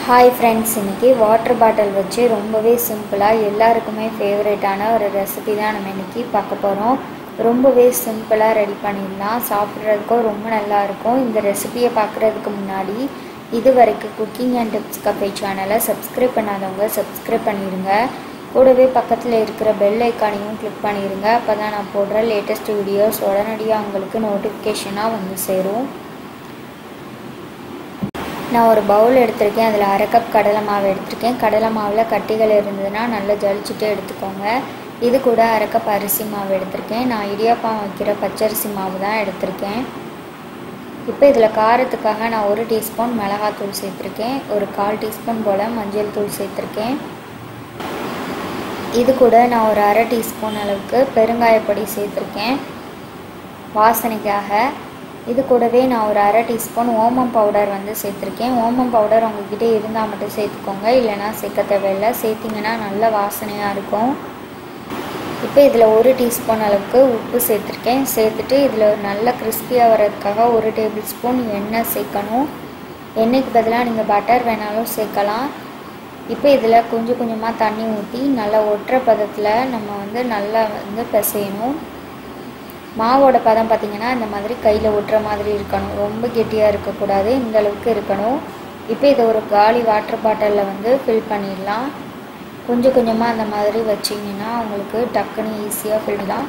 hi friends இன்றைக்கி water bottle வச்சு ரொம்பவே சிம்பிளாக எல்லாருக்குமே ஃபேவரேட்டான ஒரு ரெசிபி தான் நம்ம இன்றைக்கி பார்க்க போகிறோம் ரொம்பவே சிம்பிளாக ரெடி பண்ணிடலாம் சாப்பிட்றதுக்கும் ரொம்ப நல்லா இருக்கும் இந்த ரெசிபியை பார்க்குறதுக்கு முன்னாடி இது வரைக்கும் குக்கிங் அண்ட் டிப்ஸ் கஃபே சேனலை சப்ஸ்கிரைப் பண்ணாதவங்க சப்ஸ்கிரைப் பண்ணிடுங்க கூடவே பக்கத்தில் இருக்கிற பெல் ஐக்கானையும் கிளிக் பண்ணிடுங்க அப்போ தான் நான் போடுற லேட்டஸ்ட் வீடியோஸ் உடனடியாக உங்களுக்கு நோட்டிஃபிகேஷனாக வந்து சேரும் நான் ஒரு பவுல் எடுத்திருக்கேன் அதில் அரை கப் கடலை மாவு எடுத்திருக்கேன் கடலை மாவில் கட்டிகள் இருந்ததுன்னா நல்லா ஜலிச்சுட்டு எடுத்துக்கோங்க இது கூட அரை கப் அரிசி மாவு எடுத்திருக்கேன் நான் இடியாப்பம் வைக்கிற பச்சரிசி மாவு தான் எடுத்திருக்கேன் இப்போ இதில் காரத்துக்காக நான் ஒரு டீஸ்பூன் மிளகாத்தூள் சேர்த்துருக்கேன் ஒரு கால் டீஸ்பூன் போல் மஞ்சள் தூள் சேர்த்துருக்கேன் இது கூட நான் ஒரு அரை டீஸ்பூன் அளவுக்கு பெருங்காயப்பொடி சேர்த்துருக்கேன் வாசனைக்காக இது கூடவே நான் ஒரு அரை டீஸ்பூன் ஓமம் பவுடர் வந்து சேர்த்துருக்கேன் ஓமம் பவுடர் உங்ககிட்ட இருந்தால் மட்டும் சேர்த்துக்கோங்க இல்லைனா சேர்க்க தேவையில்லை சேர்த்திங்கன்னா நல்ல வாசனையாக இருக்கும் இப்போ இதில் ஒரு டீஸ்பூன் அளவுக்கு உப்பு சேர்த்துருக்கேன் சேர்த்துட்டு இதில் நல்ல கிறிஸ்பியாக வர்றதுக்காக ஒரு டேபிள் ஸ்பூன் எண்ணெய் சேர்க்கணும் எண்ணெய்க்கு பதிலாக நீங்கள் பட்டர் வேணாலும் சேர்க்கலாம் இப்போ இதில் கொஞ்சம் கொஞ்சமாக தண்ணி ஊற்றி நல்லா ஒற்றை பதத்தில் நம்ம வந்து நல்லா வந்து பிசையணும் மாவோட பதம் பார்த்திங்கன்னா இந்த மாதிரி கையில் ஒட்டுற மாதிரி இருக்கணும் ரொம்ப கெட்டியாக இருக்கக்கூடாது இந்த அளவுக்கு இருக்கணும் இப்போ இதை ஒரு காலி வாட்டர் பாட்டிலில் வந்து ஃபில் பண்ணிடலாம் கொஞ்சம் கொஞ்சமாக அந்த மாதிரி வச்சிங்கன்னா உங்களுக்கு டக்குன்னு ஈஸியாக ஃபில்லாம்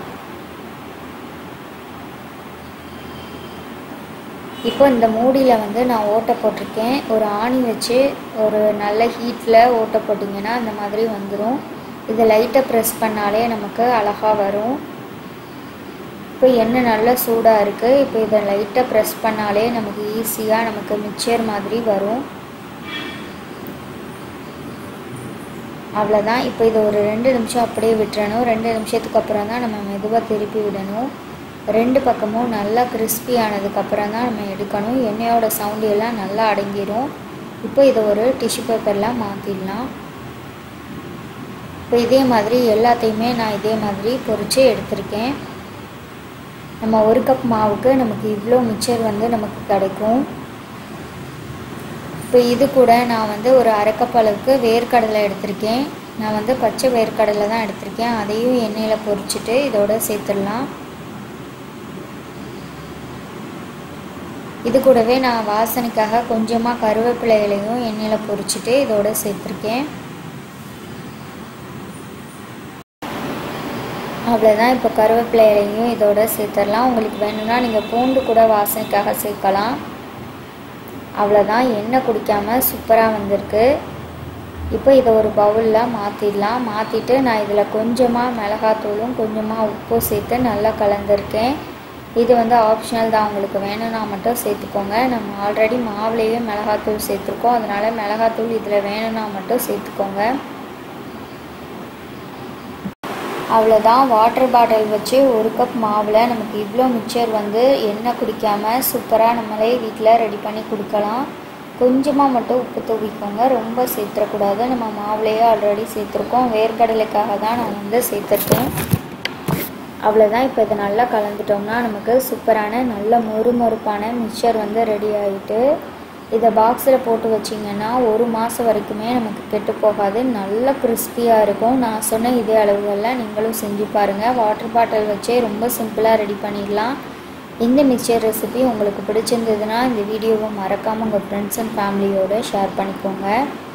இப்போ இந்த மூடியில் வந்து நான் ஓட்டை போட்டிருக்கேன் ஒரு ஆணி வச்சு ஒரு நல்ல ஹீட்டில் ஓட்டை போட்டிங்கன்னா அந்த மாதிரி வந்துடும் இதை லைட்டாக ப்ரெஸ் பண்ணாலே நமக்கு அழகாக வரும் இப்போ எண்ணெய் நல்லா சூடாக இருக்குது இப்போ இதை லைட்டாக ப்ரெஸ் பண்ணாலே நமக்கு ஈஸியாக நமக்கு மிக்சர் மாதிரி வரும் அவ்வளோதான் இப்போ இதை ஒரு ரெண்டு நிமிஷம் அப்படியே விட்டுறணும் ரெண்டு நிமிஷத்துக்கு அப்புறம் தான் நம்ம மெதுவாக திருப்பி விடணும் ரெண்டு பக்கமும் நல்லா கிறிஸ்பி ஆனதுக்கப்புறம் தான் நம்ம எடுக்கணும் எண்ணெயோட சவுண்டு எல்லாம் நல்லா அடங்கிடும் இப்போ இதை ஒரு டிஷ்யூ பேப்பரில் மாற்றிடலாம் இப்போ இதே மாதிரி எல்லாத்தையுமே நான் இதே மாதிரி பொறிச்சு எடுத்திருக்கேன் நம்ம ஒரு கப் மாவுக்கு நமக்கு இவ்வளோ மிக்சர் வந்து நமக்கு கிடைக்கும் இப்போ இது கூட நான் வந்து ஒரு அரை கப் அளவுக்கு வேர்க்கடலை எடுத்திருக்கேன் நான் வந்து பச்சை வேர்க்கடலை தான் எடுத்திருக்கேன் அதையும் எண்ணெயில் பொரிச்சிட்டு இதோட சேர்த்துடலாம் இது கூடவே நான் வாசனைக்காக கொஞ்சமாக கருவேப்பிலை இலையும் எண்ணெயில் பொரிச்சிட்டு இதோட சேர்த்துருக்கேன் அவ்வளோதான் இப்போ கருவேப்பிலை இலையும் இதோட சேர்த்துடலாம் உங்களுக்கு வேணும்னா நீங்கள் பூண்டு கூட வாசனைக்காக சேர்க்கலாம் அவ்வளோதான் எண்ணெய் குடிக்காமல் சூப்பராக வந்திருக்கு இப்போ இதை ஒரு பவுலில் மாற்றிடலாம் மாற்றிட்டு நான் இதில் கொஞ்சமாக மிளகாத்தூளும் கொஞ்சமாக உப்பும் சேர்த்து நல்லா கலந்துருக்கேன் இது வந்து ஆப்ஷனல் தான் உங்களுக்கு வேணும்னா மட்டும் சேர்த்துக்கோங்க நம்ம ஆல்ரெடி மாவுலேயே மிளகாத்தூள் சேர்த்துருக்கோம் அதனால் மிளகாத்தூள் இதில் வேணும்னா மட்டும் சேர்த்துக்கோங்க அவ்வளோதான் வாட்டர் பாட்டில் வச்சு ஒரு கப் மாவில் நமக்கு இவ்வளோ மிக்சர் வந்து எண்ணெய் குடிக்காமல் சூப்பராக நம்மளே வீட்டில் ரெடி பண்ணி கொடுக்கலாம் கொஞ்சமாக மட்டும் உப்பு தூவிக்கோங்க ரொம்ப சேர்த்துடக்கூடாது நம்ம மாவுலேயே ஆல்ரெடி சேர்த்துருக்கோம் வேர்க்கடலைக்காக தான் நான் வந்து சேர்த்துருக்கேன் அவ்வளோதான் இப்போ இதை நல்லா கலந்துட்டோம்னா நமக்கு சூப்பரான நல்ல மொறுமொறுப்பான மிக்சர் வந்து ரெடி ஆகிட்டு இதை பாக்ஸில் போட்டு வச்சிங்கன்னா ஒரு மாதம் வரைக்குமே நமக்கு கெட்டு போகாது நல்ல கிறிஸ்பியாக இருக்கும் நான் சொன்ன இதே அளவுகளில் நீங்களும் செஞ்சு பாருங்கள் வாட்டர் பாட்டில் வச்சே ரொம்ப சிம்பிளாக ரெடி பண்ணிடலாம் இந்த மிக்சர் ரெசிபி உங்களுக்கு பிடிச்சிருந்ததுன்னா இந்த வீடியோவை மறக்காமல் உங்கள் ஃப்ரெண்ட்ஸ் அண்ட் ஃபேமிலியோடு ஷேர் பண்ணிக்கோங்க